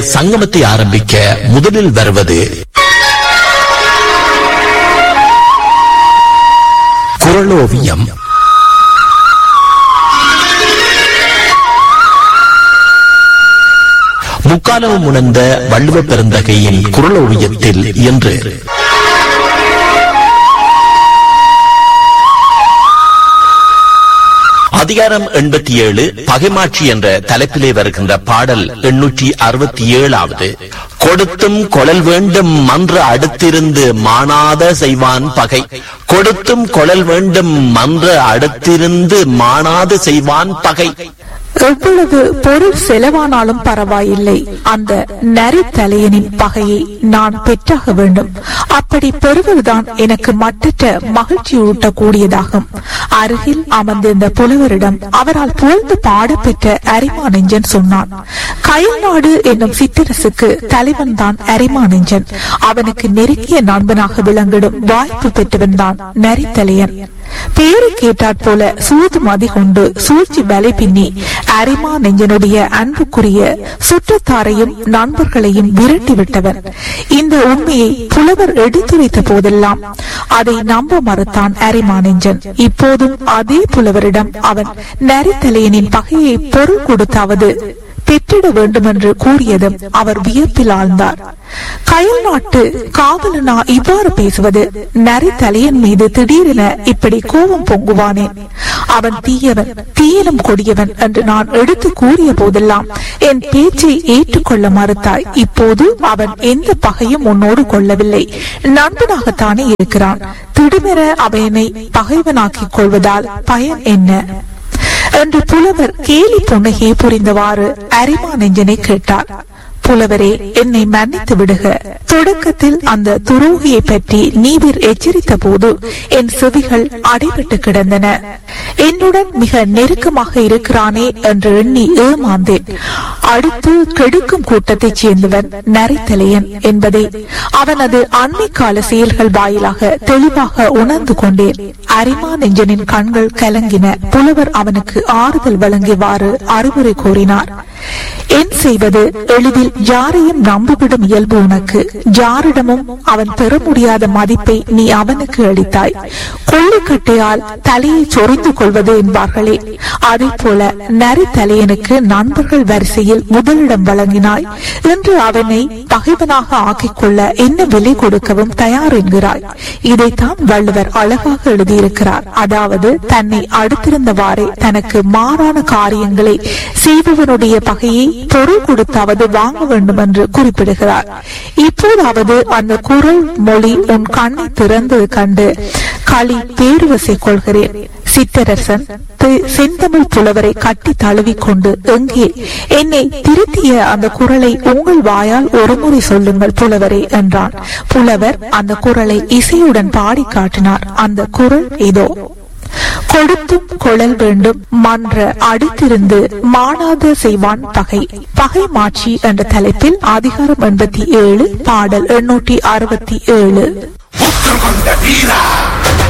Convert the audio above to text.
சங்கமத்தை ஆரம்பிக்க முதலில் வருவது குரலோவியம் முக்காலமும் உணர்ந்த வள்ளுவ பெருந்தகையின் குரலோவியத்தில் என்று அதிகாரம் எண்பத்தி ஏழு பகைமாட்சி என்ற தலைப்பிலே வருகின்ற பாடல் எண்ணூற்றி அறுபத்தி ஏழாவது கொடுத்தும் கொழல் வேண்டும் மன்ற அடுத்திருந்து மானாத செய்வான் பகை கொடுத்தும் கொழல் வேண்டும் மன்ற அடுத்திருந்து மானாது செய்வான் பகை எவ்வளவு பொருள் செலவானாலும் பரவாயில்லை அந்த நரித்தலையனின் பகையை நான் பெற்றாக வேண்டும் அப்படி பெறுவதுதான் எனக்கு மட்டற்ற மகிழ்ச்சியூட்டக்கூடியதாகும் அருகில் அமர்ந்திருந்த புலவரிடம் அவரால் புகழ்ந்து பாடப்பெற்ற அரிமானெஞ்சன் சொன்னான் கயல்நாடு என்னும் சிற்றரசுக்கு தலைவன் தான் அரிமானெஞ்சன் அவனுக்கு நெருங்கிய நண்பனாக விளங்கிடும் வாய்ப்பு பெற்றவன் தான் நரித்தலையன் பேரு கேட்டாற் போல சூது மதி கொண்டு சூழ்ச்சி வலை பின்னி அரிமா நெஞ்சனுடைய அன்புக்குரிய சுற்றத்தாரையும் நண்பர்களையும் விரட்டி விட்டவன் இந்த உண்மையை புலவர் எடுத்துரைத்த போதெல்லாம் அதை நம்ப மறுத்தான் அரிமா நெஞ்சன் இப்போதும் அதே புலவரிடம் அவன் நரித்தலையனின் பகையை பொருள் கொடுத்தாவது பெற்றிட வேண்டும் என்று கூறியதும் அவர் வியப்பில் ஆழ்ந்தார் கயல் நாட்டு காவலனா இவ்வாறு பேசுவது நரித்தலையன் மீது திடீரென இப்படி கோபம் பொங்குவானேன் அவன் தீயவன் தீயனும் கொடியவன் என்று நான் எடுத்து கூறிய போதெல்லாம் என் பேச்சை ஏற்றுக்கொள்ள மறுத்தாய் இப்போது அவன் எந்த பகையும் உன்னோடு கொள்ளவில்லை நண்பனாகத்தானே இருக்கிறான் திடுமென அவனை பகைவனாக்கிக் கொள்வதால் பயன் என்ன என்று புலவர் கேலி புன்னகையை புரிந்தவாறு அரிமா நெஞ்சனை கேட்டார் புலவரே என்னை மன்னித்து விடுக தொடக்கத்தில் அந்த துரோகியை பற்றி நீவிர் எச்சரித்த போது என் செவிகள் அடைபட்டு கிடந்தன என்னுடன் மிக நெருக்கமாக இருக்கிறானே என்று எண்ணி ஏமாந்தேன் அடுத்து கெடுக்கும் கூட்டத்தைச் சேர்ந்தவன் நரைத்தலையன் என்பதை அவனது அண்மை கால செயல்கள் வாயிலாக தெளிவாக உணர்ந்து கொண்டேன் அரிமா நெஞ்சனின் கண்கள் கலங்கின புலவர் அவனுக்கு ஆறுதல் வழங்கியவாறு அறிவுரை கூறினார் என் செய்வது எளிதில் யாரையும் நம்பிவிடும் இயல்பு உனக்கு யாரிடமும் அவன் பெற முடியாத மதிப்பை நீ அவனுக்கு அளித்தாய் கொள்ளைக்கட்டையால் தலையை சொரிந்து கொள்வது என்பார்களே அதே போல நரி தலையனுக்கு நண்பர்கள் வரிசையில் முதலிடம் வழங்கினாய் என்று அவனை பகைவனாக ஆக்கிக் கொள்ள என்ன விலை கொடுக்கவும் தயார் என்கிறாய் இதைத்தான் வள்ளுவர் அழகாக எழுதியிருக்கிறார் அதாவது தன்னை அடுத்திருந்தவாறே தனக்கு மாறான காரியங்களை செய்பவனுடைய பகையை பொருள் கொடுத்தாவது வாங்க வேண்டும் என்று குறிப்பிடுகிறார் இப்போதாவது அந்த குரல் மொழி உன் கண்ணை திறந்து கண்டு களி பேருவசை கொள்கிறேன் சித்தரசன் செந்தமிழ் புலவரை கட்டி தழுவிக் கொண்டு எங்கே என்னை திருத்திய அந்த குரலை உங்கள் வாயால் ஒருமுறை சொல்லுங்கள் புலவரே என்றான் புலவர் அந்த குரலை இசையுடன் பாடி காட்டினார் அந்த குரல் இதோ கொடுத்தும் கொழல் வேண்டும் மன்ற அடுத்திருந்து மானாத செய்வான் பகை பகை மாட்சி என்ற தலைப்பில் அதிகாரம் எண்பத்தி ஏழு பாடல் எண்ணூற்றி அறுபத்தி ஏழு கொண்ட வீரா